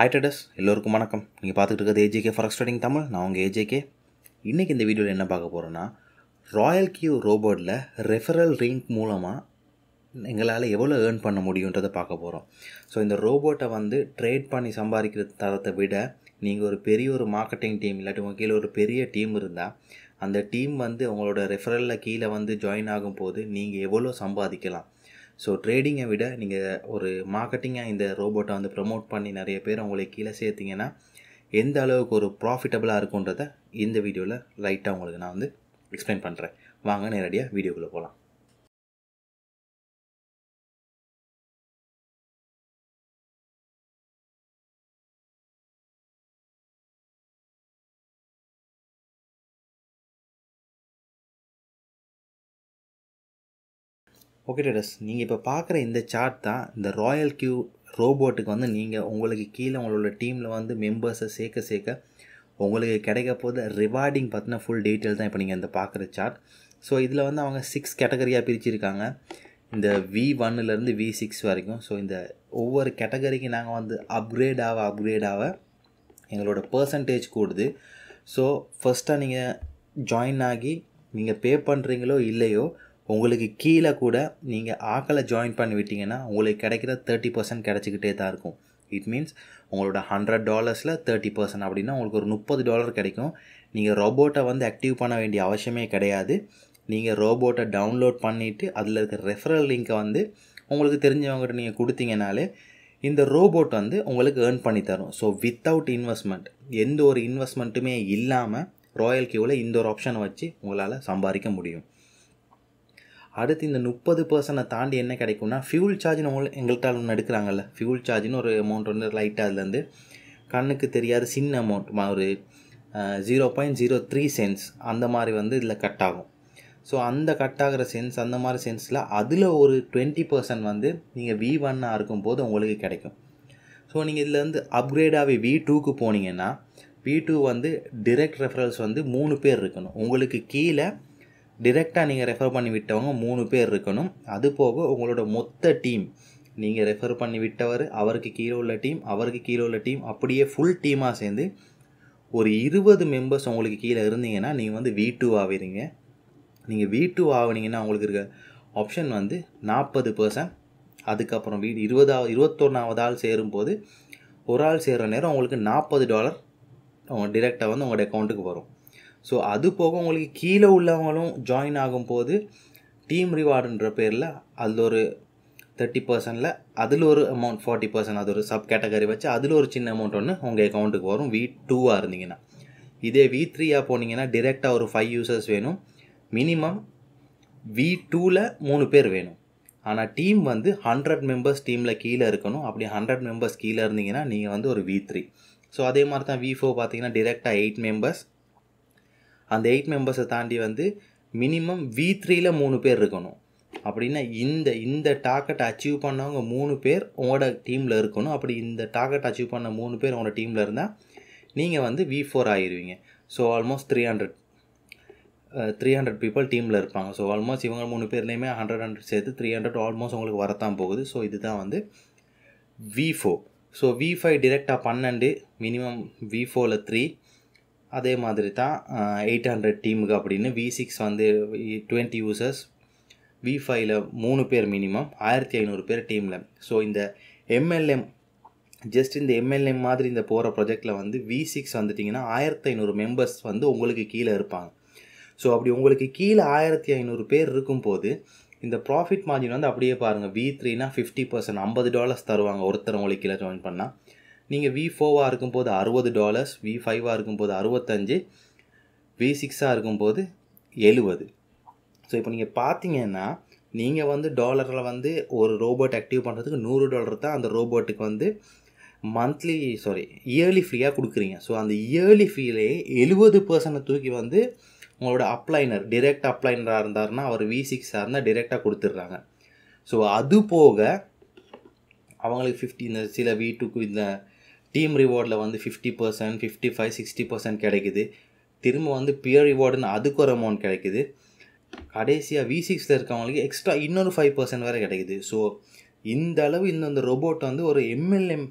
hi டடஸ் எல்லோருக்கும் வணக்கம் நீங்கள் பார்த்துட்டு இருக்கிறது ஏஜேகே ஃபாரக்ஸ் ட்ரேடிங் தமிழ் நான் உங்கள் ஏஜேகே இன்றைக்கி இந்த வீடியோவில் என்ன பார்க்க போகிறோன்னா ராயல் கியூ ரோபோட்டில் ரெஃபரல் ரிங்க் மூலமாக எங்களால் எவ்வளோ ஏர்ன் பண்ண முடியுன்றதை பார்க்க போகிறோம் ஸோ இந்த ரோபோட்டை வந்து ட்ரேட் பண்ணி சம்பாதிக்கிற தரத்தை விட நீங்கள் ஒரு பெரிய ஒரு மார்க்கெட்டிங் டீம் இல்லாட்டி உங்கள் கீழே ஒரு பெரிய டீம் இருந்தால் அந்த டீம் வந்து உங்களோட ரெஃபரலில் கீழே வந்து ஜாயின் ஆகும்போது நீங்கள் எவ்வளோ சம்பாதிக்கலாம் ஸோ ட்ரேடிங்கை விட நீங்கள் ஒரு மார்க்கெட்டிங்காக இந்த ரோபோட்டை வந்து ப்ரமோட் பண்ணி நிறைய பேர் உங்களுக்கு கீழே சேர்த்திங்கன்னா எந்த அளவுக்கு ஒரு ப்ராஃபிட்டபுளாக இருக்குன்றதை இந்த வீடியோவில் லைட்டாக உங்களுக்கு நான் வந்து எக்ஸ்பிளைன் பண்ணுறேன் வாங்க நேரடியாக வீடியோக்குள்ளே போகலாம் ஓகே டேடஸ் நீங்கள் இப்போ பார்க்குற இந்த சார்ட் தான் இந்த ராயல் கியூ ரோபோட்டுக்கு வந்து நீங்கள் உங்களுக்கு கீழே உங்களோட டீமில் வந்து மெம்பர்ஸை சேர்க்க சேர்க்க உங்களுக்கு கிடைக்க போது ரிவார்டிங் பார்த்தினா ஃபுல் டீட்டெயில் தான் இப்போ நீங்கள் இந்த பார்க்குற சார்ட் ஸோ இதில் வந்து அவங்க சிக்ஸ் கேட்டகரியாக பிரிச்சிருக்காங்க இந்த வி ஒன்னுலேருந்து வி சிக்ஸ் வரைக்கும் ஸோ இந்த ஒவ்வொரு கேட்டகரிக்கு நாங்கள் வந்து அப்கிரேட் ஆக அப்கிரேட் ஆக எங்களோட பர்சன்டேஜ் கூடுது ஸோ ஃபஸ்ட்டாக நீங்கள் ஜாயின் ஆகி நீங்கள் பே பண்ணுறீங்களோ இல்லையோ உங்களுக்கு கீழே கூட நீங்கள் ஆக்களை ஜாயின் பண்ணி விட்டிங்கன்னா உங்களுக்கு கிடைக்கிற தேர்ட்டி பர்சன்ட் கிடச்சிக்கிட்டே தான் இருக்கும் இட் மீன்ஸ் உங்களோட ஹண்ட்ரட் டாலர்ஸில் தேர்ட்டி பர்சன்ட் அப்படின்னா உங்களுக்கு ஒரு முப்பது டாலர் கிடைக்கும் நீங்கள் ரோபோட்டை வந்து ஆக்டிவ் பண்ண வேண்டிய அவசியமே கிடையாது நீங்கள் ரோபோட்டை டவுன்லோட் பண்ணிவிட்டு அதில் இருக்கிற ரெஃபரல் லிங்க்கை வந்து உங்களுக்கு தெரிஞ்சவங்ககிட்ட நீங்கள் கொடுத்தீங்கனாலே இந்த ரோபோட் வந்து உங்களுக்கு ஏர்ன் பண்ணி தரும் ஸோ வித்தவுட் இன்வெஸ்ட்மெண்ட் எந்த ஒரு இன்வெஸ்ட்மெண்ட்டுமே இல்லாமல் ராயல் கியூவில் இந்த ஒரு ஆப்ஷனை வச்சு உங்களால் சம்பாதிக்க முடியும் அடுத்து இந்த முப்பது பர்சனை தாண்டி என்ன கிடைக்கும்னா ஃபியூல் சார்ஜ்னு உங்களுக்கு எங்கள்கிட்ட ஒன்று எடுக்கிறாங்கல்ல ஃபியூல் சார்ஜ்னு ஒரு அமௌண்ட் வந்து லைட்டாக அதுலேருந்து கண்ணுக்கு தெரியாத சின்ன அமௌண்ட் ஒரு zero point zero three cents அந்த மாதிரி வந்து இதில் கட் ஆகும் ஸோ அந்த கட் ஆகிற சென்ஸ் அந்த மாதிரி சென்ஸில் அதில் ஒரு டுவெண்ட்டி பர்சன்ட் வந்து நீங்கள் வி ஒன்னாக இருக்கும்போது உங்களுக்கு கிடைக்கும் ஸோ நீங்கள் இதில் வந்து அப்கிரேடாகவே வி டூக்கு போனீங்கன்னா வி டூ வந்து டிரெக்ட் ரெஃபரல்ஸ் வந்து மூணு பேர் இருக்கணும் உங்களுக்கு கீழே டிரெக்டாக நீங்கள் ரெஃபர் பண்ணி விட்டவங்க மூணு பேர் இருக்கணும் அது போக உங்களோட மொத்த டீம் நீங்கள் ரெஃபர் பண்ணி விட்டவர் அவருக்கு கீழே உள்ள டீம் அவருக்கு கீழே உள்ள டீம் அப்படியே ஃபுல் டீமாக சேர்ந்து ஒரு இருபது மெம்பர்ஸ் உங்களுக்கு கீழே இருந்தீங்கன்னா நீங்கள் வந்து வி டூ ஆவீங்க நீங்கள் வி டூ ஆகுனீங்கன்னா உங்களுக்கு இருக்க ஆப்ஷன் வந்து நாற்பது பர்சன்ட் அதுக்கப்புறம் வீ இருபதாவது இருபத்தொன்னாவது ஆள் சேரும்போது ஒரு ஆள் சேர்கிற நேரம் உங்களுக்கு நாற்பது டாலர் உங்கள் டிரெக்டாக வந்து உங்களோட அக்கௌண்ட்டுக்கு வரும் ஸோ அது போக உங்களுக்கு கீழே உள்ளவங்களும் ஜாயின் ஆகும்போது டீம் ரிவார்டுன்ற பேரில் அதில் ஒரு தேர்ட்டி பர்சன்டில் அதில் ஒரு அமௌண்ட் ஃபார்ட்டி பர்சன்ட் அது ஒரு சப் கேட்டகரி வச்சு அதில் ஒரு சின்ன அமௌண்ட் ஒன்று உங்கள் அக்கௌண்ட்டுக்கு வரும் வி டூவாக இருந்தீங்கன்னா இதே வி த்ரீயாக போனீங்கன்னா டிரெக்டாக ஒரு ஃபைவ் யூசர்ஸ் வேணும் மினிமம் வி டூவில் மூணு பேர் வேணும் ஆனால் டீம் வந்து ஹண்ட்ரட் மெம்பர்ஸ் டீமில் கீழே இருக்கணும் அப்படி ஹண்ட்ரட் மெம்பர்ஸ் கீழே இருந்தீங்கன்னா நீங்கள் வந்து ஒரு வி த்ரீ ஸோ அதே மாதிரி தான் வி ஃபோர் பார்த்தீங்கன்னா டிரெக்டாக எயிட் மெம்பர்ஸ் அந்த எயிட் மெம்பர்ஸை தாண்டி வந்து மினிமம் வி த்ரீல மூணு பேர் இருக்கணும் அப்படின்னா இந்த இந்த டார்கெட் அச்சீவ் பண்ணவங்க மூணு பேர் உங்களோட டீமில் இருக்கணும் அப்படி இந்த டார்கெட் அச்சீவ் பண்ண மூணு பேர் உங்களோட டீமில் இருந்தால் நீங்கள் வந்து வி ஃபோர் ஆகிடுவீங்க so almost three hundred three hundred people டீமில் இருப்பாங்க ஸோ ஆல்மோஸ்ட் இவங்க மூணு பேர்லேயுமே ஹண்ட்ரட் ஹண்ட்ரட் சேர்த்து த்ரீ ஹண்ட்ரட் ஆல்மோஸ்ட் உங்களுக்கு வரத்தான் போகுது ஸோ இதுதான் வந்து V four so V five டிரெக்டாக பன்னெண்டு மினிமம் வி ஃபோரில் த்ரீ அதே மாதிரி தான் எயிட் ஹண்ட்ரட் டீமுக்கு அப்படின்னு வி சிக்ஸ் வந்து டுவெண்ட்டி யூசர்ஸ் வி ஃபைவ்ல மூணு பேர் மினிமம் ஆயிரத்தி ஐநூறு பேர் டீமில் ஸோ இந்த எம்எல்எம் ஜஸ்ட் இந்த எம்எல்எம் மாதிரி இந்த போகிற ப்ராஜெக்டில் வந்து வி சிக்ஸ் வந்துட்டிங்கன்னா ஆயிரத்தி ஐநூறு மெம்பர்ஸ் வந்து உங்களுக்கு கீழே இருப்பாங்க ஸோ அப்படி உங்களுக்கு கீழே ஆயிரத்தி ஐநூறு பேர் இருக்கும்போது இந்த ப்ராஃபிட் மார்ஜின் வந்து அப்படியே பாருங்கள் வி த்ரீனா ஃபிஃப்டி பர்சன்ட் ஐம்பது டாலர்ஸ் தருவாங்க ஒருத்தர் உங்களுக்கு கீழே ஜாயின் பண்ணால் நீங்கள் வி ஃபோவாக இருக்கும்போது அறுபது டாலர்ஸ் வி ஃபைவாக இருக்கும்போது அறுபத்தஞ்சு வி சிக்ஸாக இருக்கும்போது எழுபது ஸோ இப்போ நீங்கள் பார்த்தீங்கன்னா நீங்கள் வந்து டாலரில் வந்து ஒரு ரோபோட் ஆக்டிவ் பண்ணுறதுக்கு நூறு டாலர் தான் அந்த ரோபோட்டுக்கு வந்து மந்த்லி சாரி இயர்லி ஃப்ரீயாக கொடுக்குறீங்க ஸோ அந்த இயர்லி ஃபீலே எழுபது பர்சன்ட்டை தூக்கி வந்து உங்களோட அப்ளைனர் டிரெக்ட் அப்ளைனராக இருந்தாருன்னா அவர் வி சிக்ஸாக இருந்தால் டிரெக்டாக கொடுத்துட்றாங்க ஸோ அது போக அவங்களுக்கு ஃபிஃப்டி இந்த சில வி டூக்கு இந்த டீம் ரிவார்டில் வந்து fifty percent fifty five sixty percent கிடைக்குது திரும்ப வந்து பியர் ரிவார்டுன்னு அதுக்கு ஒரு அமௌண்ட் கிடைக்குது கடைசியாக வி சிக்ஸில் இருக்கவங்களுக்கு எக்ஸ்ட்ரா இன்னொரு ஃபைவ் பர்சன்ட் வேறு கிடைக்குது ஸோ இந்த அளவு இந்த இந்த ரோபோட் வந்து ஒரு எம்எல்எம்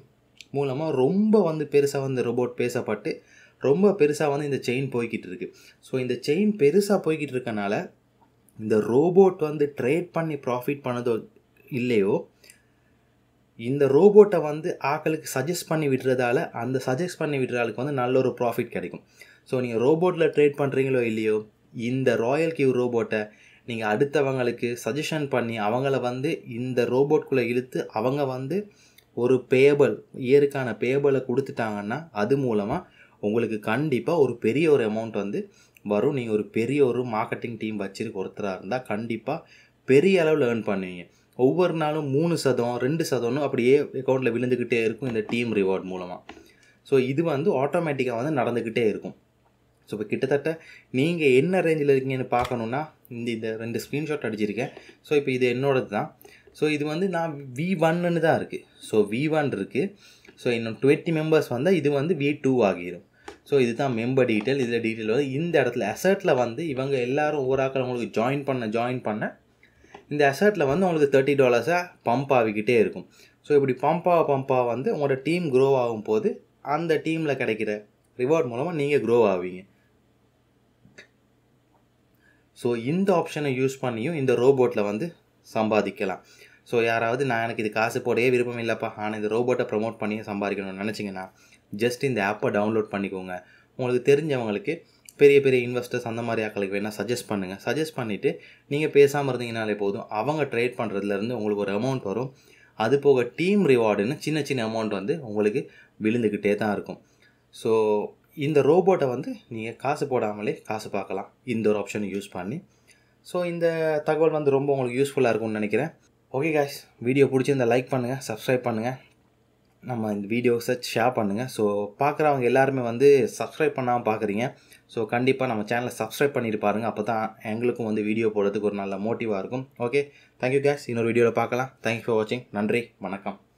மூலமாக ரொம்ப வந்து பெருசாக வந்து ரோபோட் பேசப்பட்டு ரொம்ப பெருசாக வந்து இந்த செயின் போய்கிட்டு இருக்கு ஸோ இந்த செயின் பெருசாக போய்கிட்டு இருக்கனால இந்த ரோபோட் வந்து ட்ரேட் பண்ணி ப்ராஃபிட் பண்ணதோ இல்லையோ இந்த ரோபோட்டை வந்து ஆக்களுக்கு சஜஸ்ட் பண்ணி விடுறதால அந்த சஜஸ்ட் பண்ணி விடுற ஆளுக்கு வந்து நல்ல ஒரு ப்ராஃபிட் கிடைக்கும் ஸோ நீங்கள் ரோபோட்டில் ட்ரேட் பண்ணுறீங்களோ இல்லையோ இந்த ராயல் கியூ ரோபோட்டை நீங்கள் அடுத்தவங்களுக்கு சஜஷன் பண்ணி அவங்கள வந்து இந்த ரோபோட்குள்ளே இழுத்து அவங்க வந்து ஒரு பேபிள் இயருக்கான பேபிளை கொடுத்துட்டாங்கன்னா அது மூலமாக உங்களுக்கு கண்டிப்பாக ஒரு பெரிய ஒரு அமௌண்ட் வந்து வரும் நீங்கள் ஒரு பெரிய ஒரு மார்க்கெட்டிங் டீம் வச்சிருக்க ஒருத்தராக இருந்தால் கண்டிப்பாக பெரிய அளவில் ஏர்ன் பண்ணுவீங்க ஒவ்வொரு நாளும் மூணு சதம் ரெண்டு சதம்னு அப்படியே அக்கௌண்ட்டில் விழுந்துக்கிட்டே இருக்கும் இந்த டீம் ரிவார்ட் மூலமாக ஸோ இது வந்து ஆட்டோமேட்டிக்காக வந்து நடந்துக்கிட்டே இருக்கும் ஸோ இப்போ கிட்டத்தட்ட நீங்கள் என்ன ரேஞ்சில் இருக்கீங்கன்னு பார்க்கணுன்னா இந்த இந்த ரெண்டு ஸ்க்ரீன்ஷாட் அடிச்சிருக்கேன் ஸோ இப்போ இது என்னோடது தான் ஸோ இது வந்து நான் வி ஒன்னு தான் இருக்குது ஸோ வி ஒன் இருக்குது ஸோ இன்னும் டுவெண்ட்டி மெம்பர்ஸ் வந்தால் இது வந்து வி டூ ஆகிரும் ஸோ இதுதான் மெம்பர் டீட்டெயில் இதில் டீட்டெயில் வந்து இந்த இடத்துல அசர்ட்டில் வந்து இவங்க எல்லாரும் ஒவ்வொரு ஆக்கள் உங்களுக்கு ஜாயின் பண்ண ஜாயின் பண்ண இந்த அசர்ட்டில் வந்து உங்களுக்கு தேர்ட்டி டாலர்ஸாக பம்ப் ஆகிக்கிட்டே இருக்கும் ஸோ இப்படி பம்பாக பம்பாக வந்து உங்களோட டீம் க்ரோ ஆகும் போது அந்த டீமில் கிடைக்கிற ரிவார்ட் மூலமாக நீங்கள் க்ரோ ஆவீங்க ஸோ இந்த ஆப்ஷனை யூஸ் பண்ணியும் இந்த ரோபோட்டில் வந்து சம்பாதிக்கலாம் ஸோ யாராவது நான் எனக்கு இது காசு போடவே விருப்பம் இல்லைப்பா ஆனால் இந்த ரோபோட்டை ப்ரமோட் பண்ணி சம்பாதிக்கணும்னு நினச்சிங்கன்னா ஜஸ்ட் இந்த ஆப்பை டவுன்லோட் பண்ணிக்கோங்க உங்களுக்கு தெரிஞ்சவங்களுக்கு பெரிய பெரிய இன்வெஸ்டர்ஸ் அந்த மாதிரி ஆக்களுக்கு வேணால் சஜஸ்ட் பண்ணுங்கள் சஜஸ்ட் பண்ணிவிட்டு நீங்கள் பேசாமல் இருந்தீங்கனாலே போதும் அவங்க ட்ரேட் பண்ணுறதுலேருந்து உங்களுக்கு ஒரு அமௌண்ட் வரும் அது போக டீம் ரிவார்டுன்னு சின்ன சின்ன அமௌண்ட் வந்து உங்களுக்கு விழுந்துக்கிட்டே தான் இருக்கும் ஸோ இந்த ரோபோட்டை வந்து நீங்கள் காசு போடாமலே காசு பார்க்கலாம் இந்த ஒரு ஆப்ஷனை யூஸ் பண்ணி ஸோ இந்த தகவல் வந்து ரொம்ப உங்களுக்கு யூஸ்ஃபுல்லாக இருக்கும்னு நினைக்கிறேன் ஓகே காய்ஸ் வீடியோ பிடிச்சிருந்தா லைக் பண்ணுங்கள் சப்ஸ்கிரைப் பண்ணுங்கள் நம்ம இந்த வீடியோஸை ஷேர் பண்ணுங்கள் ஸோ பார்க்குறவங்க எல்லாருமே வந்து சப்ஸ்கிரைப் பண்ணாமல் பார்க்குறீங்க ஸோ கண்டிப்பாக நம்ம சேனலை சப்ஸ்கிரைப் பண்ணிட்டு பாருங்கள் அப்போ தான் எங்களுக்கும் வந்து வீடியோ போடுறதுக்கு ஒரு நல்ல மோட்டிவாக இருக்கும் ஓகே தேங்க்யூ கேஸ் இன்னொரு வீடியோவில் பார்க்கலாம் தேங்க்யூ ஃபார் வாட்சிங் நன்றி வணக்கம்